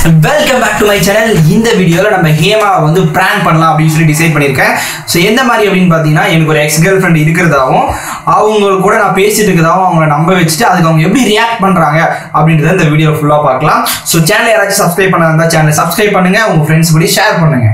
Welcome back to my channel இந்த வீடியோவில் நம்ம ஹேமா வந்து பிராங்க் பண்ணலாம் அப்படின்னு சொல்லி டிசைட் பண்ணியிருக்கேன் ஸோ எந்த மாதிரி அப்படின்னு பார்த்தீங்கன்னா எனக்கு ஒரு எக்ஸ் கேர்ள் ஃப்ரெண்ட் இருக்கிறதாவும் அவங்க கூட நான் பேசிட்டு இருக்கிறதாவும் அவங்கள நம்ப வச்சுட்டு அதுக்கு அவங்க எப்படி ரியாக்ட் பண்ணுறாங்க அப்படின்றத இந்த வீடியோ ஃபுல்லாக பார்க்கலாம் ஸோ சேனல் யாராச்சும் சப்ஸ்கிரைப் பண்ண இருந்தால் சேனலை சப்ஸ்கிரைப் பண்ணுங்க உங்கள் ஃப்ரெண்ட்ஸ் கூட ஷேர் பண்ணுங்க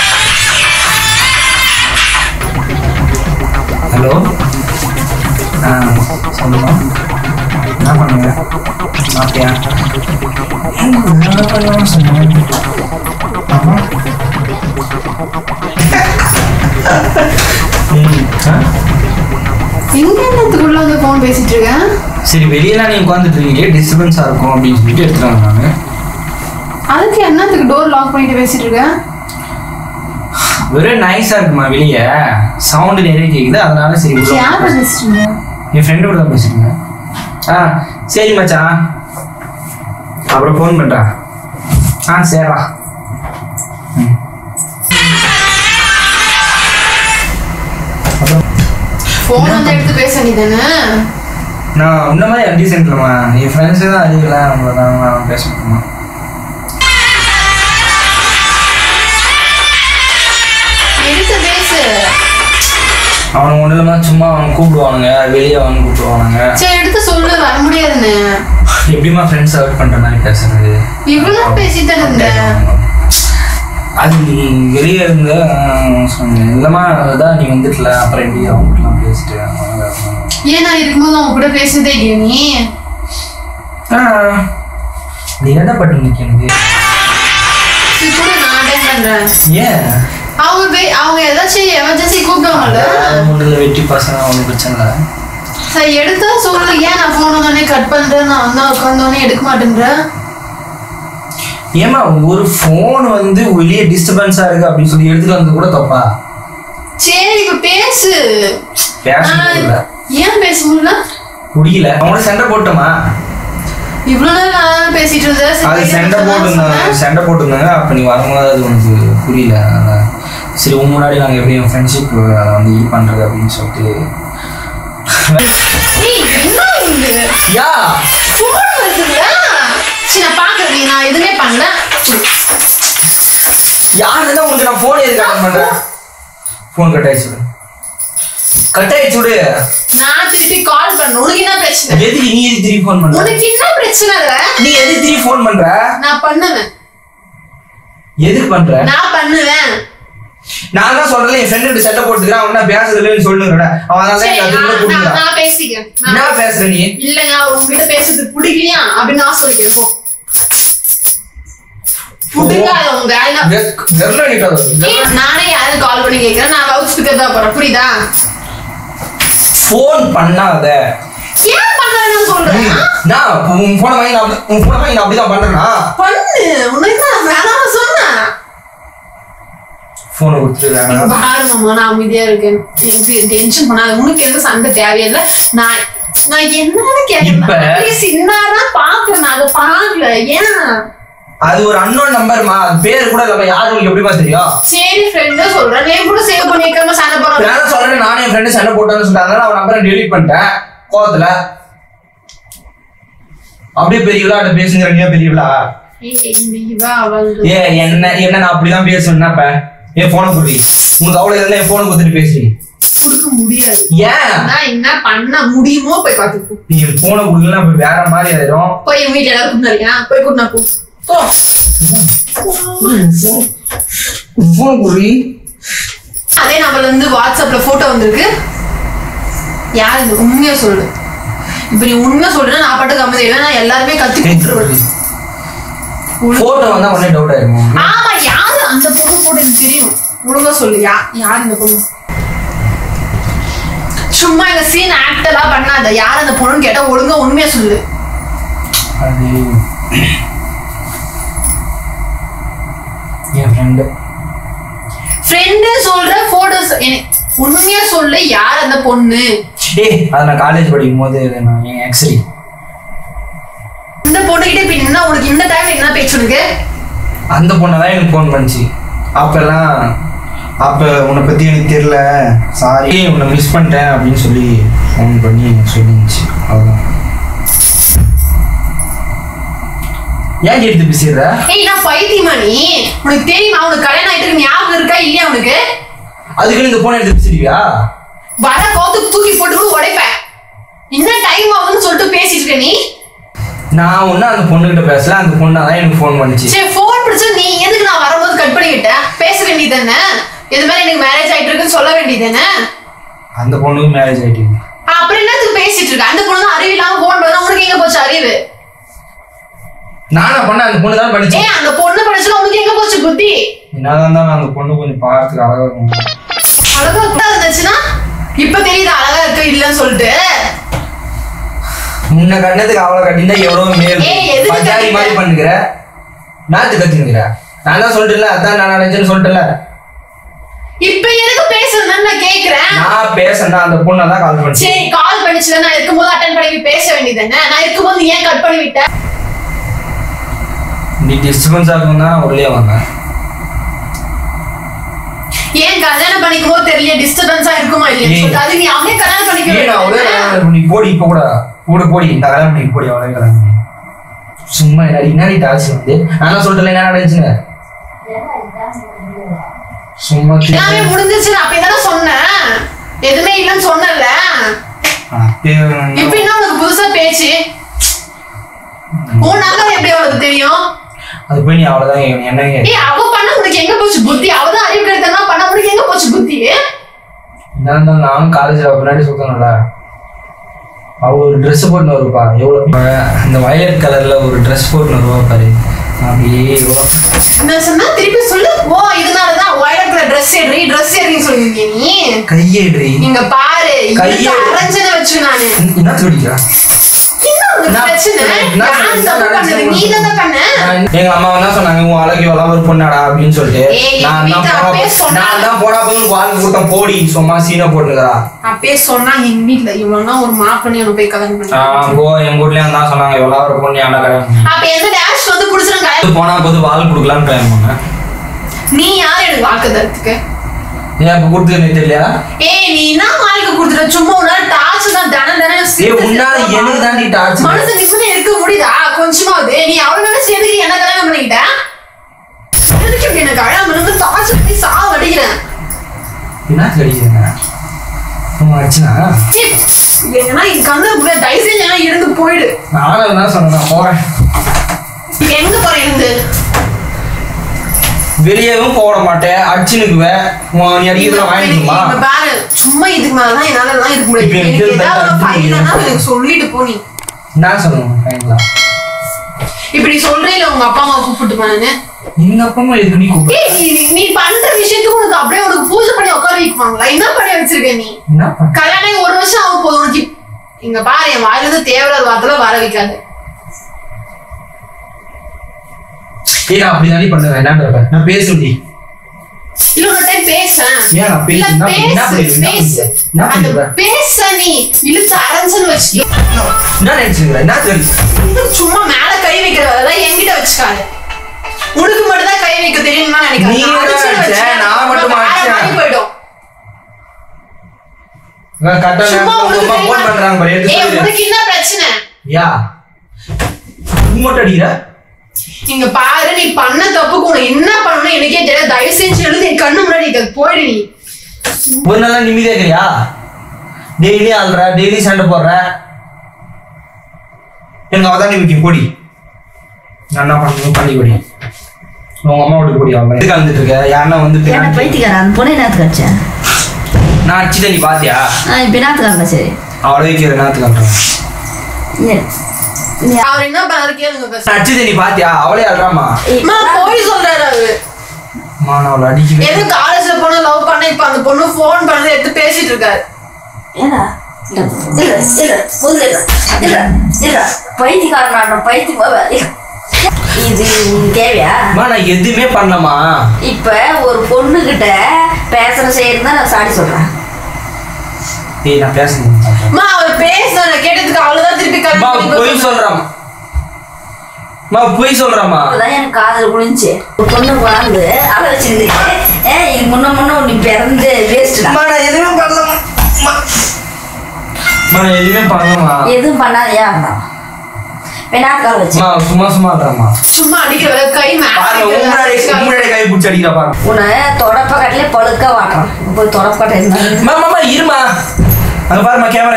ஹலோ ஆ சொல்லுமா என்ன பண்ணுங்க சாப்பிட்டியா எங்க என்னத்துக்குள்ள வந்து போன் பேசிட்டு இருக்கேன் சரி வெளியெல்லாம் நீ உட்காந்துட்டு இருக்கீங்க டிஸ்டர்பன்ஸாக இருக்கும் அப்படின்னு சொல்லிட்டு எடுத்துட்டு வந்தாங்க அதுக்கு என்னத்துக்கு டோர் லாக் பண்ணிட்டு பேசிட்டு இருக்கேன் வெறும் நைஸாக இருக்குமா வெளியே சவுண்டு நிறைய கேட்குது அதனால சரி உள்ள யார் வந்து பேசிட்டு இருங்க என் ஃப்ரெண்டு கூட தான் பேசிட்டு இருந்தேன் ஆ சரி மச்சான் அப்புறம் ஃபோன் பண்ணுறேன் ஆ சரிடா போன் வந்து எடுத்து பேச வேண்டியதானே நான் உன்ன மாதிரி அன்டீசென்ட்லமா என் ஃப்ரெண்ட்ஸு தான் அறியல அவங்கள தான் நான் பேச முடியுமா எடுத்து பேசு அவனுங்க ஒன்றும் இல்லாமல் சும்மா அவன் கூப்பிடுவானுங்க வெளியே அவன் கூப்பிடுவானுங்க சரி எடுத்து சொல்லு வர முடியாதுன்னு எப்படிமா ஃப்ரெண்ட்ஸ் அவாய்ட் பண்ணுற மாதிரி பேசுறது இவ்வளவு நேரம் பேசிட்டு இருந்தேன் அது நீ வெளியே இருந்த சொன்னேன் இல்லைம்மா அதான் நீ வந்துட்டல அப்புறம் எப்படி அவங்ககிட்டலாம் பேசிட்டு அவங்க ஏன் நான் இருக்கும்போது அவங்க கூட பேசுனதே இல்லையா நீ ஆ, நீ என்ன பண்ணிருக்க எனக்கு சரி கூட நான் அட்டன் பண்றேன் ஏன் அவங்க பே- அவங்க ஏதாச்சும் எமர்ஜென்சி கூப்பிடுவாங்கல்ல முன்னில் வெட்டி பசங்க ஒன்றும் பிரச்சனை இல்லை சரி எடுத்தா சொல்லு ஏன் நான் போன் வந்தோடனே கட் பண்றேன் நான் வந்தா உட்காந்தோடனே எடுக்க மாட்டேன்றேன் ஏமா ஒரு ஃபோன் வந்து வெளியே டிஸ்டர்பன்ஸா இருக்கு அப்படின்னு சொல்லி எடுத்துட்டு வந்தது கூட தப்பா சரி இப்ப பேசு பேச நான் முடியல ஏன் பேச முடியல முடியல அவங்கள சண்டை போட்டோமா இவ்வளவு நேரம் நான் பேசிட்டு இருந்தேன் சரி, அது பேச சண்டை சொன்னா போட்டுருந்தாங்க சொன்னேன். சண்டை போட்டுருந்தாங்க அப்ப நீ வரும்போது அது உனக்கு புரியல அதான். சரி உன் முன்னாடி நாங்க எப்படி என் ஃப்ரெண்ட்ஷிப் அதை வந்து இது பண்றது அப்படின்னு சொல்லிட்டு ஏய், என்ன இது? யா phone வருதுல்ல? சரி, நான் பார்க்கறேன். நீ நான் எதுவுமே பண்ணல. யாருன்னா உங்களுக்கு நான் ஃபோன் எதுக்கு அட்டன் பண்றேன் ஃபோன் கட் ஆயிடுச்சு விடு. கட் ஆயிடுச்சு விடு நான் திருப்பி call பண்ணணும். உனக்கு என்ன பிரச்சனை? எதுக்கு நீ எதுக்கு திருப்பி ஃபோன் பண்ற உனக்கு என்ன பிரச்சனை அதுல? நீ எதுக்கு திருப்பி ஃபோன் பண்ற நான் பண்ணுவேன். எதுக்கு பண்ற நான் பண்ணுவேன். நான் தான் சொல்றேன் என் ஃப்ரெண்டு கிட்ட சட்டை போட்டுக்கிறேன் அவன் என்ன பேசுறதுலன்னு சொல்லுங்கடா அவன் அதனால சரி, தான் நான் எல்லாத்தையும் நான்- கூப்பிடுறான் நான் பேசிக்கிறேன். என்ன நான் பேசுற நீ இல்லைங்க, உங்ககிட்ட பேசுறது பிடிக்கலையா? அப்படின்னு நான் சொல்லிக்கிறேன், போ. பிடிக்காத உங்க நான் வெறும் நிக்காத ஏய், நானே யாரும் கால் பண்ணி கேட்கறேன் நான் லவுட் ஸ்பீக்கர் தான் போறேன் புரியுதா ஃபோன் பண்ணாத ஏன் பண்ணலன்னு சொல்றேன் நான் உன் போன வாங்கி நான் அப்படி- உன் போன வாங்கி நான் அப்படிதான் பண்றேனா பண்ணு உனக்கு நான் வேணாம் சொன்னேன் போனை கொடுத்துட்டு வேணாம். பாரு மாமா நான் அமைதியா இருக்கேன் எனக்கு டென்ஷன் பண்ணாத உனக்கு எதுவும் சண்டை தேவையில்லை நான் நான் என்னன்னு இப்ப- கேட்கறேன் சின்னாதான் பாக்குறேன் நான் அதை பாக்கல ஏன் அது ஒரு அன்னோன் நம்பர்மா அது பேர் கூட நம்ம யாரு உங்களுக்கு எப்படிமா தெரியும் சரி ஃப்ரெண்டு சொல்றேன் நீ கூட சேவ் பண்ணி வைக்காம சண்டை போடுறேன் நான் தான் சொல்றேன் நானே என் ஃப்ரெண்டு சண்டை போட்டேன்னு சொல்லிட்டாங்க அவன் நம்பரை டெலீட் பண்ணிட்டேன் கோவத்துல அப்படியே பெரியவளா அப்படி பேசுங்கிற நீ பெரியவளா இவ அவள் ஏ என்ன என்ன நான் அப்படிதான் பேசுவேன்னா இப்ப என் போனை குடி உனக்கு அவ்வளவு இருந்தா என் போனை கொடுத்துட்டு பேசுறீ கொடுக்க முடியாது ஏன் நான் என்ன பண்ண முடியுமோ போய் பார்த்துக்கோ நீ என் போனை குடிக்கலாம் அப்ப வேற மாதிரி ஆயிரும் போய் என் வீட்டுல எல்லாரும் கூட்டினா போய் கூட்டினா போ போ. போன் குடி அதே நம்பர்ல இருந்து வாட்ஸ்அப்ல போட்டோ வந்திருக்கு யார் இந்த உண்மையா சொல்லு இப்ப நீ உண்மையா சொல்றேன்னா நான் பாட்டுக்கு அமைதியா நான் எல்லாருமே கத்தி கூப்பிட்டுருவேன் போட்டோ வந்தா உடனே டவுட் ஆயிருக்கும் ஆமா யாரு அந்த பொண்ணு போட்டு எனக்கு தெரியும் ஒழுங்கா சொல்லு யா யார் இந்த பொண்ணு சும்மா இந்த சீன் ஆக்ட் எல்லாம் பண்ணாத யார் அந்த பொண்ணுன்னு கேட்டா ஒழுங்கா உண்மையா சொல்லு அது என் ஃப்ரெண்டு ஃப்ரெண்டு சொல்ற போட்டோஸ் உண்மையா சொல்லு யார் அந்த பொண்ணு ஏய் அதை நான் காலேஜ் படிக்கும் போது நான் என் ஆக்சுவலி இந்த பொண்ணுகிட்ட இப்ப என்ன உனக்கு இந்த டைம்ல என்ன பேச்சு உனக்கு அந்த பொண்ணை தான் எனக்கு ஃபோன் பண்ணுச்சு அப்பெல்லாம் அப்போ உன்னை பற்றி எனக்கு தெரியல சாரி உன்னை மிஸ் பண்ணிட்டேன் அப்படின்னு சொல்லி ஃபோன் பண்ணி எனக்கு சொல்லிருந்துச்சு அவ்வளோதான் ஏன் எடுத்து பேசிடுற ஏய் நான் பைத்தியமா நீ உனக்கு தெரியுமா உனக்கு கல்யாணம் ஆயிட்டு இருக்கு, ஞாபகம் இருக்கா இல்லையா உனக்கு அதுக்கு இந்த போன் எடுத்து பேசிடுவியா வர கோத்துக்கு தூக்கி போட்டு கூட உடைப்பேன் இன்னும் டைம் ஆகுதுன்னு சொல்லிட்டு பேசிட்டு இருக்க நீ நான் ஒன்னும் அந்த பொண்ணுகிட்ட பேசல அந்த பொண்ணு தான் எனக்கு ஃபோன் பண்ணுச்சு சரி ஃபோன் பிடிச்சா நீ எதுக்கு நான் வரும்போது கட் பண்ணி விட்டேன் பேச வேண்டியது தானே இது மாதிரி எனக்கு மேரேஜ் ஆயிட்டு இருக்குன்னு சொல்ல வேண்டியது தானே அந்த பொண்ணுக்கு மேரேஜ் ஆயிட்டு அப்புறம் என்னத்துக்கு பேசிட்டு இருக்க அந்த பொண்ணு தான் அறிவு இல்லாம போன் பண்ணா உனக்கு எங்க போச்சு அறிவு நானா பண்ண அந்த பொண்ணு தான் பண்ணிச்சு ஏன் அந்த பொண்ணு படிச்சுல உனக்கு எங்க போச்சு புத்தி என்னதான் இருந்தாலும் அந்த பொண்ணு கொஞ்சம் பார்க்கறதுக்கு அழகா இருக்கும் அழகா கூட இருந்துச்சுன்னா இப்ப தெரியுது அழகா இருக்கு இல்லன்னு சொல்லிட்டு முன்ன கண்ணத்துக்கு அவளை கட்டினா எவ்வளவு மேல் ஏய், எதுக்கு பஞ்சாதி கட்டின? மாதிரி பண்ணுகிற நாத்து கத்தினுங்கிற நான் தான் சொல்லிட்டேன்ல அதான் நான் நினைச்சேன்னு சொல்லிட்டேன்ல இப்ப எதுக்கு பேசுறதுன்னு நான் கேக்குறேன் நான் பேசுனா அந்த பொண்ணை தான் கால் பண்ணிச்சு சரி கால் பண்ணிச்சுல நான் இருக்கும்போது அட்டன் பண்ணி பேச வேண்டியது தானே நான் இருக்கும்போது ஏன் கட் பண்ணி விட்டேன் நீ டிஸ்டர்பன்ஸ் ஆகும் தான் உள்ளே வந்தேன் ஏன் கல்யாணம் பண்ணிக்கும் போது தெரியல டிஸ்டர்பன்ஸா இருக்குமா இல்லையா ஏய். அது நீ அவனே கல்யாணம் பண்ணிக்க ஏன் நான் ஒரே வேண்டியது கல்யாணம் பண்ணி போடி இப்ப கூட கூட போடி இந்த கல்யாணம் பண்ணி போடி அவ்வளோ கல்யாணம் பண்ணி சும்மா என்ன என்னடி டாச்சு வந்து நான் சொல்லிட்டல என்ன நடந்துச்சுங்க சும்மா தி- எல்லாமே முடிஞ்சிச்சு நான் அப்ப தானே சொன்னேன் எதுவுமே இல்லைன்னு சொன்னல அப்பயே இப்ப என்ன உனக்கு புதுசா பேச்சு உன் நம்பர் எப்படி அவளுக்கு தெரியும் அது போய் நீ அவ்வளவுதான் என்னங்க ஏய் அவ பண்ண உனக்கு எங்க போச்சு புத்தி அவதான் அறிவு கிடைத்தனா பண்ண உனக்கு எங்க போச்சு புத்தி என்ன இருந்தாலும் நானும் காலேஜில் முன்னாடி சுத்தணும்ல அவ ஒரு ட்ரெஸ் போட்டுன்னு வருப்பா எவ்வளோ இந்த வயலட் கலர்ல ஒரு ட்ரெஸ் போட்டுன்னு வருவா பாரு அப்படியே எவ்வளோ என்ன சொன்னா திருப்பி சொல்லு ஓ இதனாலதான் வயலட்ல ட்ரெஸ் ஏறி ட்ரெஸ் ஏறின்னு சொல்லுவீங்க நீ கையேடுறி இங்க பாரு கையை- அரஞ்சனை வச்சு நானு என்ன சொல்லிக்கிறா என்ன உனக்கு நான் பிரச்சனை நான் யாரு என்ன தப்பு பண்ணது நினைச்சேன் நீ தானே பண்ண எங்க அம்மா தான் சொன்னாங்க உன் அழகு எவ்வளவு ஒரு பொண்ணாடா அப்படின்னு சொல்லிட்டு ஏய், எங்க நான் தான் வீட்டுல போனா அப்பயே சொன்னாங்க. நான் தான் போனா போய் உனக்கு வாழ்க்கை கூட்டம் போடி சும்மா சீனை போட்டுக்கிறா அப்பயே சொன்னா எங்க வீட்டுல இவ்வளவுனா ஒரு மாப் பண்ணி அவனை போய் கல்யாணம் பண்ணி போ எங்க வீட்லயும் தான் சொன்னாங்க எவ்வளவு ஒரு பொண்ணு ஆனா கல்யாணம் பண்ணு. அப்ப எந்த டேஷ் வந்து புடிச்சிருங்க போனா போது வாழ் கொடுக்கலான்னு கல்யாணம் பண்ணேன் நீ யார் எனக்கு வாக்கு தரத்துக்கு ஏன் இப்ப கொடுத்து எனக்கு தெரியலையா ஏய் நீ என்ன மார்க்கு கொடுத்துட்ட சும்மா உன்னால டார்ச் தான் தன தன ஏய் உன்னால எனக்கு தான் நீ டார்ச் மனசு நிம்மதி இருக்க முடியுதா கொஞ்சமாவது நீ அவளை நினைச்சு எதுக்கு என்ன கல்யாணம் பண்ணிக்கிட்ட எதுக்கு இப்படி எனக்கு கல்யாணம் பண்ணி டார்ச் பண்ணி சாவ அடிக்கிறேன் என்ன கிடைக்குதுங்க உங்க அடிச்சுனா எங்கன்னா இது கண்ணு கூட தயவு செஞ்சு எல்லாம் இருந்து போயிடு நானும் தான் சொன்னேன் நான் போறேன் எங்க போற இருந்து வெளியவும் போட மாட்டேன் அடிச்சுனுக்குவேன் உன் நீ அடிக்கிறதுலாம் வாங்கிக்கணுமா இப்ப பாரு சும்மா இதுக்கு மேலதான் என்னால எல்லாம் இருக்க முடியாது இப்ப எனக்கு எனக்கு ஏதாவது இருந்தா ஃபைல்னா அடிச்சு எனக்கு சொல்லிட்டு போ நீ என்ன சொல்லுங்க ஃபைனலா இப்படி சொல்றேன் உங்க அப்பா அம்மா கூப்பிட்டு போனேன்னு எங்க அப்பா அம்மா எதுக்கு நீ கூப்பிடு ஏய், நீ நீ- நீ பண்ற விஷயத்துக்கு உனக்கு அப்படியே உனக்கு பூஜை பண்ணி உட்கார வைக்குவாங்களா என்ன பண்ணி வச்சிருக்க நீ என்ன பண்ண கல்யாணம் ஆகி ஒரு வருஷம் ஆக போகுது உனக்கு இப்- இங்க பாரு என் வாயில இருந்து தேவையில்லாத வார்த்தை வர வைக்காது ஏய் நான் அப்படி தானே பண்ணுவேன் என்னன்ற நான் பேசுடி இல்ல ஒரு டைம் பேசேன் ஏன் நான் பேசு, இல்ல, என்ன பண்ணு, என்ன பேசு, பண்ணு, பேசு. என்ன அந்த பண்ணுவ? பேச நீ இழுத்து அரைஞ்சன்னு வச்சு என்ன நினைச்சுக்கிற என்ன தெரியும் சும்மா மேல கை வைக்கிற வேலை என்கிட்ட வச்சுக்காரு உனக்கு மட்டும் தான் கை வைக்க தெரியுமா நினைக்கிறேன் நீ நான் தான் அடிச்சேன்னு அடிச்ச, வச்சுக்கோ, நான் மட்டுமா வேற அடிச்சேன்? மாதிரி போயிடும் கரெக்டா சும்மா உங்க உனக்கு அம்மா ஃபோன் பண்றாங்க பாரு எடுத்து ஏய், சொல்லு உனக்கு என்ன பிரச்சனை யா நீ மட்டும் அடிக்கிற இங்க பாரு நீ பண்ண தப்புக்கு உனக்கு என்ன பண்ணணும் எனக்கே தெரியல தயவு செஞ்சு எழுதி என் கண்ணு முன்னாடி இதை போயிடு நீ ஒரு நாளா நிம்மதியா இருக்கிறியா டெய்லி ஆள்ற டெய்லி சண்டை போடுற எனக்கு அவ தான் நிமிக்கி போடி நான் என்ன பண்ணணும் பண்ணி போடி உங்க அம்மா வீட்டுக்கு போடி அவன் எதுக்கு கலந்துட்டு இருக்க யாருன்னா வந்து என்ன பின்னாடி- பைத்தியக்காரன் அந்த பொண்ணு என்னத்துக்கு அடிச்சேன் நான் அடிச்சுட்டேன் நீ பாத்தியா ஆ இப்போ என்னத்துக்காரங்க சரி அவளை வைக்கிற நேரத்துக்கு அல்றான் ஏ- நீ அவர் என்ன பண்ணாரு கேளுங்க first. நான் அடிச்சதை நீ பாத்தியா அவளே அல்றாமா அம்மா, போய் சொல்றாரு அவரு அம்மா நான் அவளை அடிக்கிறேன் எது காலேஜ்ல பொண்ணு லவ் பண்ண இப்ப அந்த பொண்ணு போன் பண்ணது எடுத்து பேசிட்டு இருக்காரு ஏடா இல்ல இல்ல இல்ல முதல்ல இல்ல இல்ல இல்ல பைத்தியக்காரன் பைத்தியம் இது உனக்கு தேவையா அம்மா நான் எதுவுமே பண்ணலமா இப்ப ஒரு பொண்ணு கிட்ட பேசுற செய்யறது நான் சாடி சொல்றேன் ஏய் நான் பேசணும் அம்மா அவர் பேசுன கேட்டதுக்கு அவ்வளவுதான் திருப்பி அம்மா கல்யாணம் பண்ணி பொய் கொடுத்தாரு. சொல்றான் அம்மா பொய் சொல்றாமா அப்பதான் எனக்கு காதல் குளிஞ்சு ஒரு பொண்ணு வாழ்ந்து அழ வச்சிருந்துட்டு ஏ இது முன்ன முன்ன நீ பிறந்து வேஸ்ட் அம்மா நான் எதுவுமே பண்ணலமா அம்மா அம்மா, நான் எதுவுமே பண்ணலமா எதுவும் பண்ணாதையா இருந்தான் வினாக்கால் வச்சு அம்மா சும்மா சும்மா இருக்காம்மா சும்மா அடிக்கிற வேலை கை பாருங்க உங்களுடைய உங்களுடைய கை பிடிச்சி அடிக்கிறா பாருங்க உன்னை தொடப்ப கட்டிலே பழுக்க வாட்டுறான் போய் தொடப்ப கட்டை இருந்தாங்க அம்மா அம்மா இருமா அங்க பாருமா கேமரா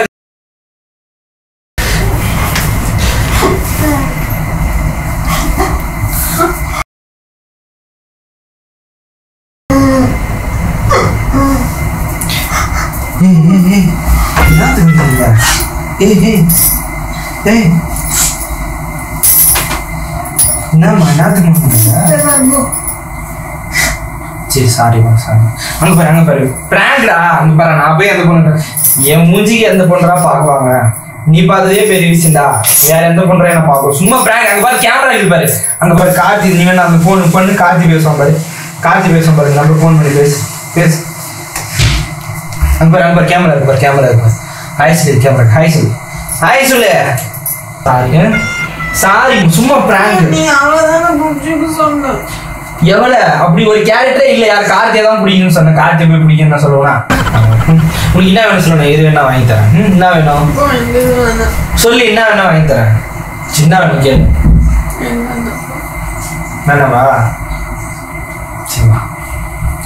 ஏய் ஏய் ஏய் என்னத்துக்கு நீங்க? ஏய் ஏய் ஏய் என்னம்மா என்னத்துக்கு நீங்க? சரி சாரிப்பா சாரி அங்க பாரு அங்க பாரு பிராங்க்டா அங்க பாரு நான் போய் எந்த பொண்ணு என் மூஞ்சிக்கு எந்த பொண்ணுடா பாக்குவாங்க நீ பார்த்ததே பெரிய விஷயம்டா வேற எந்த பொண்ணு என்ன பார்க்கும் சும்மா பிராங்க் அங்க பாரு கேமரா இருக்கு பாரு அங்க பாரு கார்த்தி நீ வேணா அந்த போன் பண்ணு கார்த்தி பேசுவான் பாரு கார்த்தி பேசுவான் பாரு நம்ம ஃபோன் பண்ணி பேசு பேசு அங்க பாரு அங்க பாரு கேமரா இருக்கு பாரு கேமரா இருக்கு பாரு ஹாய் சொல்லு கேமரா ஹாய் சொல்லு ஹாய் சொல்லு சாரி சாரி சும்மா பிராங்க் நீ அவ்வளவுதானே புடிச்சுக்க சொன்ன எவ்வளவு அப்படி ஒரு கேரக்டரே இல்ல யார் கார்த்தியை தான் பிடிக்கும்னு சொன்னேன் கார்த்தியை போய் பிடிக்கும்னு நான் சொல்லுவேனா உனக்கு என்ன வேணும் சொல்லணும் எது வேணா வாங்கி தரேன் ம், என்ன வேணும் இப்போ இந்த இது வேணாம் சொல்லி என்ன வேணா வாங்கி தரேன் சின்ன வேணும் கேளு வேணாமா